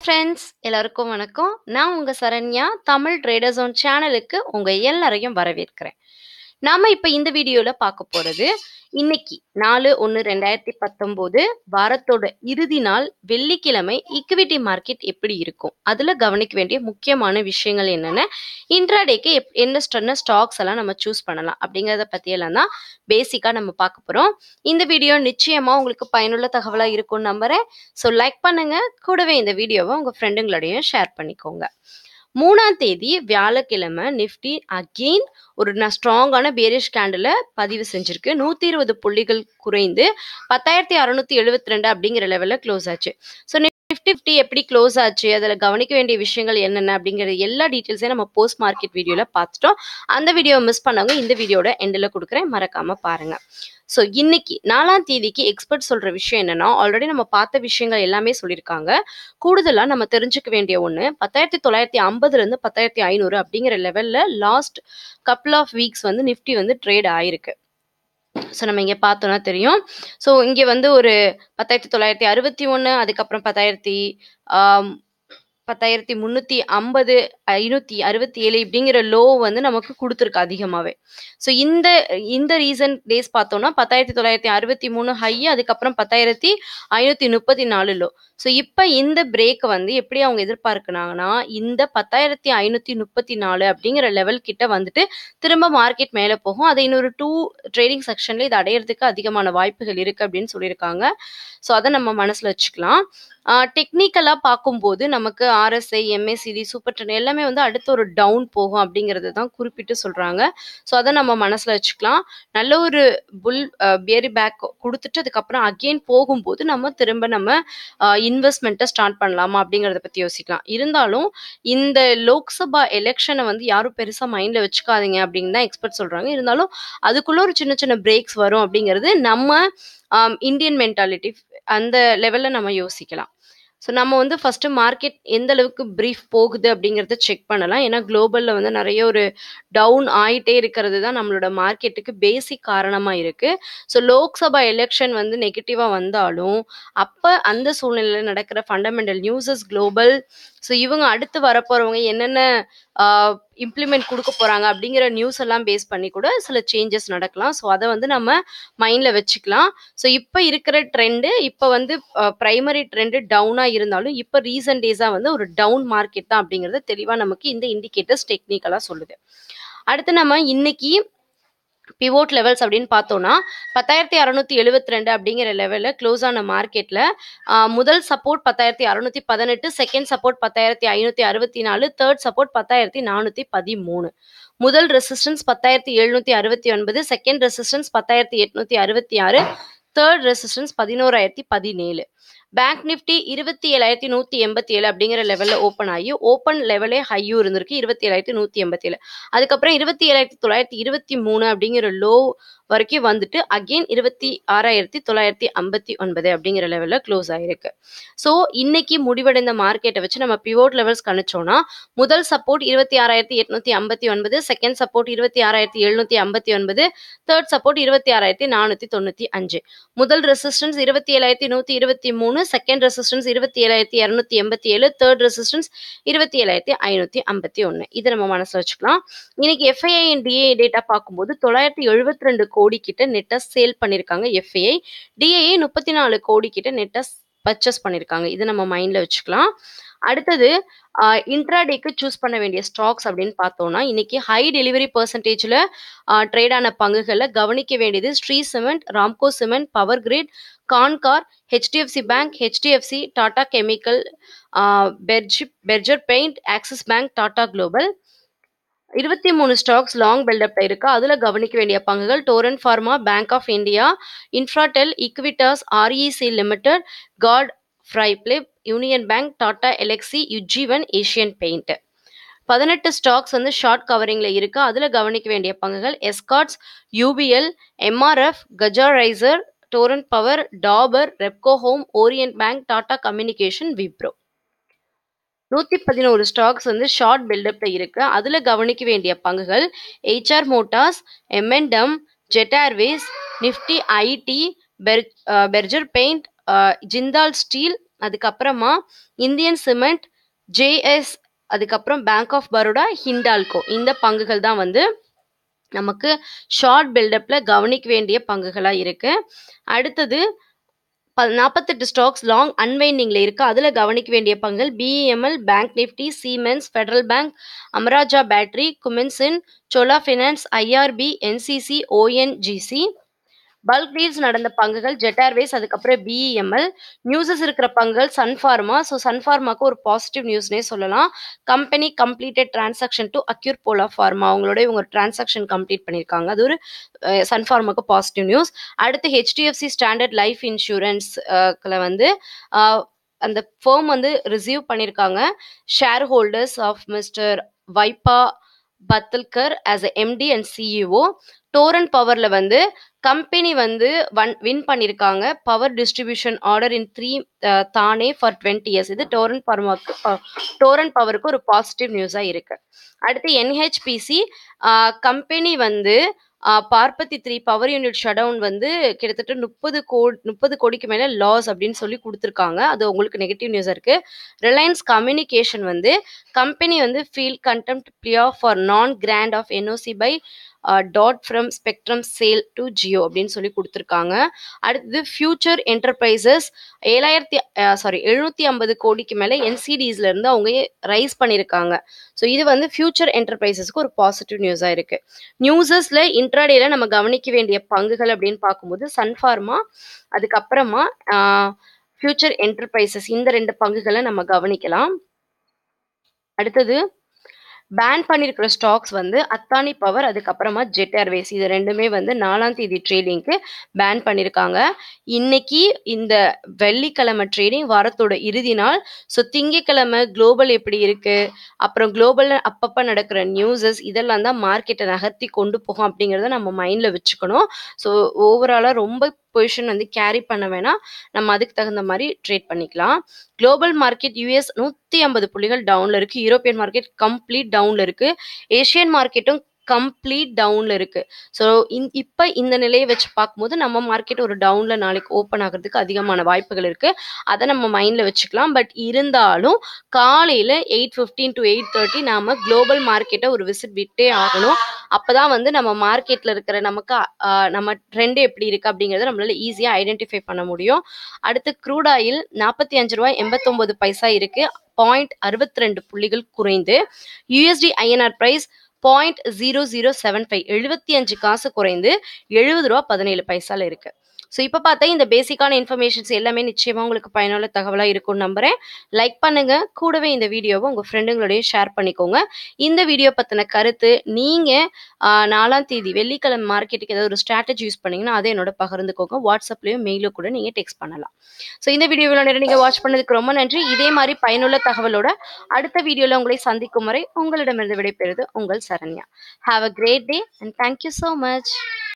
friends எல்லாருக்கும் வணக்கம் நான் உங்க சரண்யா தமிழ் ட்ரேடர் ஜோன் சேனலுக்கு உங்க எல்லாரையும் வரவேற்கிறேன் நாம இப்ப இந்த வீடியோல பார்க்க போறது இன்னைக்கு நாலு ஒன்று ரெண்டாயிரத்தி பத்தொம்போது வாரத்தோட இறுதி நாள் வெள்ளிக்கிழமை ஈக்விட்டி மார்க்கெட் எப்படி இருக்கும் அதுல கவனிக்க வேண்டிய முக்கியமான விஷயங்கள் என்னென்ன இன்ட்ராடேக்கு எப் என்ன ஸ்டன்ன ஸ்டாக்ஸ் எல்லாம் நம்ம சூஸ் பண்ணலாம் அப்படிங்கிறத பற்றியெல்லாம் தான் பேசிக்காக நம்ம பார்க்க போகிறோம் இந்த வீடியோ நிச்சயமா உங்களுக்கு பயனுள்ள தகவலாக இருக்கும்னு நம்புறேன் ஸோ லைக் பண்ணுங்க கூடவே இந்த வீடியோவை உங்கள் ஃப்ரெண்டுங்களோடையும் ஷேர் பண்ணிக்கோங்க மூணாம் தேதி வியாழக்கிழமை நிஃப்டி அகெயின் ஒரு ஸ்ட்ராங்கான பேரிஷ் கேண்டில் பதிவு செஞ்சிருக்கு நூற்றி இருபது புள்ளிகள் குறைந்து பத்தாயிரத்தி அறுநூத்தி எழுபத்தி ரெண்டு அப்படிங்கிற லெவலில் க்ளோஸ் ஆச்சு ஸோ நிஃப்டி ஃபிஃப்டி எப்படி க்ளோஸ் ஆச்சு அதில் கவனிக்க வேண்டிய விஷயங்கள் என்னென்ன அப்படிங்கிற எல்லா டீட்டெயில்ஸையும் நம்ம போஸ்ட் மார்க்கெட் வீடியோவில் பார்த்துட்டோம் அந்த வீடியோ மிஸ் பண்ணவங்க இந்த வீடியோட எண்டில் கொடுக்குறேன் மறக்காமல் பாருங்கள் ஸோ இன்னைக்கு நாலாம் தேதிக்கு எக்ஸ்பர்ட் சொல்ற விஷயம் என்னன்னா ஆல்ரெடி நம்ம பார்த்த விஷயங்கள் எல்லாமே சொல்லியிருக்காங்க கூடுதலாக நம்ம தெரிஞ்சுக்க வேண்டிய ஒன்று பத்தாயிரத்தி தொள்ளாயிரத்தி ஐம்பதுலேருந்து பத்தாயிரத்தி ஐநூறு அப்படிங்கிற லெவலில் லாஸ்ட் கப்புள் ஆஃப் வீக்ஸ் வந்து நிஃப்டி வந்து ட்ரேட் ஆயிருக்கு ஸோ நம்ம இங்கே பார்த்தோன்னா தெரியும் ஸோ இங்கே வந்து ஒரு பத்தாயிரத்தி தொள்ளாயிரத்தி அறுபத்தி ஒன்று அதுக்கப்புறம் பத்தாயிரத்தி பத்தாயிரத்தி முந்நூற்றி ஐம்பது ஐநூற்றி அறுபத்தி ஏழு இப்படிங்கிற லோ வந்து நமக்கு கொடுத்துருக்கு அதிகமாகவே ஸோ இந்த இந்த ரீசன்ட் டேஸ் பார்த்தோம்னா பத்தாயிரத்தி தொள்ளாயிரத்தி அறுபத்தி மூணு ஹை அதுக்கப்புறம் பத்தாயிரத்தி ஐநூற்றி முப்பத்தி நாலு லோ ஸோ இப்போ இந்த பிரேக் வந்து எப்படி அவங்க எதிர்பார்க்குனாங்கன்னா இந்த பத்தாயிரத்தி ஐநூற்றி முப்பத்தி நாலு அப்படிங்கிற லெவல் கிட்ட வந்துட்டு திரும்ப மார்க்கெட் மேலே போகும் அதை இன்னொரு டூ ட்ரேடிங் செக்ஷனில் இது அடையிறதுக்கு அதிகமான வாய்ப்புகள் இருக்குது அப்படின்னு சொல்லியிருக்காங்க ஸோ அதை நம்ம மனசில் வச்சுக்கலாம் டெக்னிக்கலாக பார்க்கும்போது நமக்கு ஆர்எஸ்ஐ எம்ஏசிடி சூப்பர் ட்ரெண்ட் எல்லாமே வந்து அடுத்து ஒரு டவுன் போகும் அப்படிங்கிறது தான் குறிப்பிட்டு சொல்கிறாங்க ஸோ அதை நம்ம மனசில் வச்சுக்கலாம் நல்ல ஒரு புல் பியரி பேக் கொடுத்துட்டு அதுக்கப்புறம் அகெயின் போகும்போது நம்ம திரும்ப நம்ம இன்வெஸ்ட்மெண்ட்டை ஸ்டார்ட் பண்ணலாமா அப்படிங்கிறத பற்றி யோசிக்கலாம் இருந்தாலும் இந்த லோக்சபா எலெக்ஷனை வந்து யாரும் பெருசாக மைண்டில் வச்சுக்காதீங்க அப்படின்னு தான் எக்ஸ்பர்ட் சொல்கிறாங்க இருந்தாலும் அதுக்குள்ளே ஒரு சின்ன சின்ன பிரேக்ஸ் வரும் அப்படிங்கிறது நம்ம இந்தியன் மென்டாலிட்டி அந்த லெவலில் நம்ம யோசிக்கலாம் ஸோ நம்ம வந்து ஃபஸ்ட்டு மார்க்கெட் எந்த அளவுக்கு ப்ரீஃப் போகுது அப்படிங்கிறத செக் பண்ணலாம் ஏன்னா குளோபலில் வந்து நிறைய ஒரு டவுன் ஆகிட்டே இருக்கிறது தான் நம்மளோட மார்க்கெட்டுக்கு பேசிக் காரணமாக இருக்குது ஸோ லோக்சபா எலெக்ஷன் வந்து நெகட்டிவாக வந்தாலும் அப்போ அந்த சூழ்நிலையில் நடக்கிற ஃபண்டமெண்டல் நியூஸஸ் குளோபல் ஸோ இவங்க அடுத்து வரப்போகிறவங்க என்னென்ன இம்ப்ளிமெண்ட் கொடுக்க போகிறாங்க அப்படிங்கிற நியூஸ் எல்லாம் பேஸ் பண்ணி கூட சில சேஞ்சஸ் நடக்கலாம் ஸோ அதை வந்து நம்ம மைண்டில் வச்சுக்கலாம் ஸோ இப்போ இருக்கிற ட்ரெண்டு இப்போ வந்து ப்ரைமரி ட்ரெண்டு டவுனாக இருந்தாலும் இப்போ ரீசன்ட் டேஸாக வந்து ஒரு டவுன் மார்க்கெட் தான் அப்படிங்கிறது தெளிவாக நமக்கு இந்த இண்டிகேட்டர்ஸ் டெக்னிக்கலாக சொல்லுது அடுத்து நம்ம இன்னைக்கு பிவோட் லெவல்ஸ் அப்படின்னு பார்த்தோம்னா பத்தாயிரத்தி அறநூத்தி எழுபத்தி ரெண்டு அப்படிங்கிற லெவலில் க்ளோஸ் ஆன மார்க்கெட்டில் முதல் சப்போர்ட் பத்தாயிரத்தி அறநூத்தி பதினெட்டு செகண்ட் சப்போர்ட் பத்தாயிரத்தி ஐநூற்றி அறுபத்தி நாலு தேர்ட் சப்போர்ட் பத்தாயிரத்தி நானூற்றி பதிமூணு முதல் ரெசிஸ்டன்ஸ் பத்தாயிரத்தி எழுநூற்றி அறுபத்தி ஒன்பது செகண்ட் ரெசிஸ்டன்ஸ் பத்தாயிரத்தி எட்நூற்றி அறுபத்தி ஆறு தேர்ட் ரெசிஸ்டன்ஸ் பதினோராயிரத்தி பதினேழு பேங்க் நிஃப்டி இருபத்தி ஏழாயிரத்தி நூற்றி எண்பத்தி ஏழு அப்படிங்கிற லெவலில் ஓப்பன் ஆகி ஓப்பன் லெவலே ஹையும் இருந்திருக்கு இருபத்தி ஏழாயிரத்தி நூற்றி எண்பத்தி ஏழு அதுக்கப்புறம் இருபத்தி ஏழாயிரத்தி தொள்ளாயிரத்தி இருபத்தி மூணு அப்படிங்கிற லோ வரைக்கும் வந்துட்டு அகெயின் இருபத்தி ஆறாயிரத்தி தொள்ளாயிரத்தி ஐம்பத்தி ஒன்பது அப்படிங்கிற லெவலில் க்ளோஸ் ஆயிருக்கு ஸோ இன்னைக்கு முடிவடைந்த மார்க்கெட்டை வச்சு நம்ம பிவோட் லெவல்ஸ் கணிச்சோம்னா முதல் சப்போர்ட் இருபத்தி ஆறாயிரத்தி எட்நூத்தி ஐம்பத்தி ஒன்பது செகண்ட் சப்போர்ட் இருபத்தி ஆறாயிரத்தி எழுநூத்தி ஐம்பத்தி ஒன்பது தேர்ட் சப்போர்ட் இருபத்தி ஆறாயிரத்தி நானூற்றி தொண்ணூற்றி அஞ்சு முதல் ரெசிஸ்டன்ஸ் இருபத்தி ஏழாயிரத்தி நூற்றி இருபத்தி மூணு செகண்ட் ரெசிஸ்டன்ஸ் இருபத்தி ஏழாயிரத்தி இரநூத்தி எண்பத்தி ஏழு தேர்ட் ரெசிஸ்டன்ஸ் இருபத்தி ஏழாயிரத்தி ஐநூற்றி ஐம்பத்தி ஒன்று இதை நம்ம மனசில் வச்சுக்கலாம் இன்னைக்கு எஃப்ஐஐ டிஏ டேட்டா பார்க்கும்போது தொள்ளாயிரத்தி எழுபத்தி ரெண்டு கோடி கிட்ட நெட்டை சேல் பண்ணியிருக்காங்க எஃப்ஐஐ டிஏஐ முப்பத்தி நாலு கோடி கிட்ட நெட்டை பர்ச்சேஸ் பண்ணியிருக்காங்க இதை நம்ம மைண்டில் வச்சுக்கலாம் அடுத்தது இன்ட்ராடேக்கு சூஸ் பண்ண வேண்டிய ஸ்டாக்ஸ் அப்படின்னு பார்த்தோம்னா இன்னைக்கு ஹை டெலிவரி பர்சன்டேஜில் ட்ரேட் ஆன பங்குகளில் கவனிக்க வேண்டியது Shree cement Ramco cement power grid Concor HDFC bank HDFC Tata chemical பெர்ஜி Berger paint Axis bank Tata global இருபத்தி மூணு ஸ்டாக்ஸ் லாங் பில்டப்ல இருக்கு அதுல கவனிக்க வேண்டிய பங்குகள் Torrent pharma bank of India Infratel Equitas REC limited காட் ஃப்ரைப்ளிப் union bank Tata Elxsi Ujjivan Asian paint பதினெட்டு ஸ்டாக்ஸ் வந்து ஷார்ட் கவரிங்ல இருக்கு அதுல கவனிக்க வேண்டிய பங்குகள் எஸ்காட்ஸ் யூபிஎல் எம்ஆர்எஃப் கஜாரைசர் Torrent power Dabur Repco home Orient bank Tata communication Wipro நூற்றி பதினோரு ஸ்டாக்ஸ் வந்து ஷார்ட் பில்டப்ல இருக்கு அதில் கவனிக்க வேண்டிய பங்குகள் ஹெச்ஆர் மோட்டார்ஸ் எம்என்டம் ஜெட் ஏர்வேஸ் நிஃப்டி ஐடி பெர் பெர்ஜர் பெயிண்ட் ஜிந்தால் ஸ்டீல் அதுக்கப்புறமா இந்தியன் சிமெண்ட் ஜேஎஸ் அதுக்கப்புறம் பேங்க் ஆஃப் பரோடா ஹிண்டால்கோ இந்த பங்குகள் தான் வந்து நமக்கு ஷார்ட் பில்டப்பில் கவனிக்க வேண்டிய பங்குகளாக இருக்கு அடுத்தது ப- நாற்பத்தெட்டு ஸ்டாக்ஸ் லாங் அன்வைண்டிங்கில் இருக்கு அதில் கவனிக்க வேண்டிய பங்குகள் BEML bank Nifty Siemens federal bank Amara Raja battery குமின்சின் Chola finance IRB NCC ONGC bulk deals நடந்த பங்குகள் ஜெட் ஏர்வேஸ் அதுக்கப்புறம் பிஇஎம்எல் நியூஸஸ் இருக்கிற பங்குகள் சன்ஃபார்மா ஸோ சன்ஃபார்மாக்கு ஒரு பாசிட்டிவ் நியூஸ்னே சொல்லலாம் company completed transaction to acquire Pola pharma அவங்களோட இவங்க ஒரு டிரான்சாக்ஷன் கம்ப்ளீட் பண்ணியிருக்காங்க அது ஒரு சன்ஃபார்மாக்கு பாசிட்டிவ் நியூஸ் அடுத்து ஹெச்டிஎஃப்சி ஸ்டாண்டர்ட் லைஃப் இன்சூரன்ஸ் வந்து அஹ், அந்த ஃபேம் வந்து ரிசீவ் பண்ணியிருக்காங்க share holders of Mister Vibha Padalkar as a MD and CEO Torrent பவரில் வந்து கம்பெனி வந்து வன் வின் பண்ணியிருக்காங்க power distribution order in three Thane for twenty years இது டோரன் பவருக்கு டோரன் பவருக்கு ஒரு பாசிட்டிவ் நியூஸாக இருக்கு அடுத்து என்ஹெச்பிசி கம்பெனி வந்து ஆஹ் Parbati three power unit shutdown வந்து கிட்டத்தட்ட முப்பது கோடி முப்பது கோடிக்கு மேலே லாஸ் அப்படின்னு சொல்லி கொடுத்துருக்காங்க அது உங்களுக்கு நெகட்டிவ் நியூஸாக இருக்கு ரிலையன்ஸ் கம்யூனிகேஷன் வந்து கம்பெனி வந்து files contempt plea for non grant of NOC by DoT from spectrum sale to Jio அப்படின்னு சொல்லி கொடுத்துருக்காங்க அடுத்தது ஃபியூச்சர் என்டர்பிரைசஸ் ஏழாயிரத்தி சாரி எழுநூத்தி ஐம்பது கோடிக்கு மேலே என்சிடிஸ்ல இருந்து அவங்க ரைஸ் பண்ணியிருக்காங்க ஸோ இது வந்து ஃபியூச்சர் என்டர்பிரைசஸ்க்கு ஒரு பாசிட்டிவ் நியூஸாக இருக்கு நியூஸஸ்ல இன்ட்ராடேல நம்ம கவனிக்க வேண்டிய பங்குகள் அப்படின்னு பார்க்கும்போது சன்ஃபார்மா அதுக்கப்புறமா ஃபியூச்சர் என்டர்பிரைசஸ் இந்த ரெண்டு பங்குகளை நம்ம கவனிக்கலாம் அடுத்தது பேன் பண்ணியிருக்கிற ஸ்டாக்ஸ் வந்து அத்தானி பவர் அதுக்கப்புறமா ஜெட் ஏர்வேஸ் இது ரெண்டுமே வந்து நாலாம் தேதி ட்ரேடிங்க்கு பேன் பண்ணியிருக்காங்க இன்னைக்கு இந்த வெள்ளிக்கிழமை ட்ரேடிங் வாரத்தோட இறுதி நாள் ஸோ திங்கக்கிழமை குளோபல் எப்படி இருக்கு அப்புறம் குளோபலில் அப்பப்போ நடக்கிற நியூஸஸ் இதெல்லாம் தான் மார்க்கெட்டை நகர்த்தி கொண்டு போகும் அப்படிங்கிறத நம்ம மைண்டில் வச்சுக்கணும் ஸோ ஓவராலாக ரொம்ப பொசிஷன் வந்து கேரி பண்ண வேணாம் நம்ம அதுக்கு தகுந்த மாதிரி ட்ரேட் பண்ணிக்கலாம் குளோபல் மார்க்கெட் யூஎஸ் நூற்றி ஐம்பது புள்ளிகள் டவுனில் இருக்குது யூரோப்பியன் மார்க்கெட் கம்ப்ளீட் டவுனில் இருக்குது ஏஷியன் மார்க்கெட்டும் கம்ப்ளீட் டவுனில் இருக்குது ஸோ இந் இப்போ இந்த நிலையை வச்சு பார்க்கும்போது நம்ம மார்க்கெட் ஒரு டவுனில் நாளைக்கு ஓப்பன் ஆகிறதுக்கு அதிகமான வாய்ப்புகள் இருக்குது அதை நம்ம மைண்டில் வச்சுக்கலாம் பட் இருந்தாலும் காலையில் eight fifteen to eight thirty நாம் குளோபல் மார்க்கெட்டை ஒரு விசிட் விட்டே ஆகணும் அப்போ தான் வந்து நம்ம மார்க்கெட்டில் இருக்கிற நமக்கு ஆஹ், நம்ம ட்ரெண்டு எப்படி இருக்குது அப்படிங்கிறத நம்மளால ஈஸியாக ஐடென்டிஃபை பண்ண முடியும் அடுத்து க்ரூட் ஆயில் நாற்பத்தி அஞ்சு ரூபாய் எண்பத்தொம்பது பைசா இருக்குது பாயிண்ட் அறுபத்தி ரெண்டு புள்ளிகள் குறைந்து USD INR price point zero zero seven five எழுபத்தி அஞ்சு காசு குறைந்து எழுபது ரூபா பதினேழு பைசால இருக்கு ஸோ இப்போ பார்த்தா இந்த பேசிக்கான இன்ஃபர்மேஷன்ஸ் எல்லாமே நிச்சயமா உங்களுக்கு பயனுள்ள தகவலாக இருக்கும்னு நம்புறேன் லைக் பண்ணுங்க கூடவே இந்த வீடியோவை உங்க ஃப்ரெண்டுங்களோடய ஷேர் பண்ணிக்கோங்க இந்த வீடியோ பத்தின கருத்து நீங்க ஆஹ், நாலாம் தேதி வெள்ளிக்கிழமை மார்க்கெட்டுக்கு ஏதாவது ஒரு ஸ்ட்ராட்டஜி யூஸ் பண்ணீங்கன்னா அதை என்னோட பகிர்ந்துக்கோங்க வாட்ஸ்அப்லயோ மெயிலோ கூட நீங்க டெக்ஸ்ட் பண்ணலாம் ஸோ இந்த வீடியோ இவ்வளோ நேரம் நீங்க வாட்ச் பண்ணதுக்கு ரொம்ப நன்றி இதே மாதிரி பயனுள்ள தகவலோட அடுத்த வீடியோல உங்களை சந்திக்கும் வரை உங்களிடமிருந்து விடைபெறுது உங்கள் Saranya have a great day and thank you so much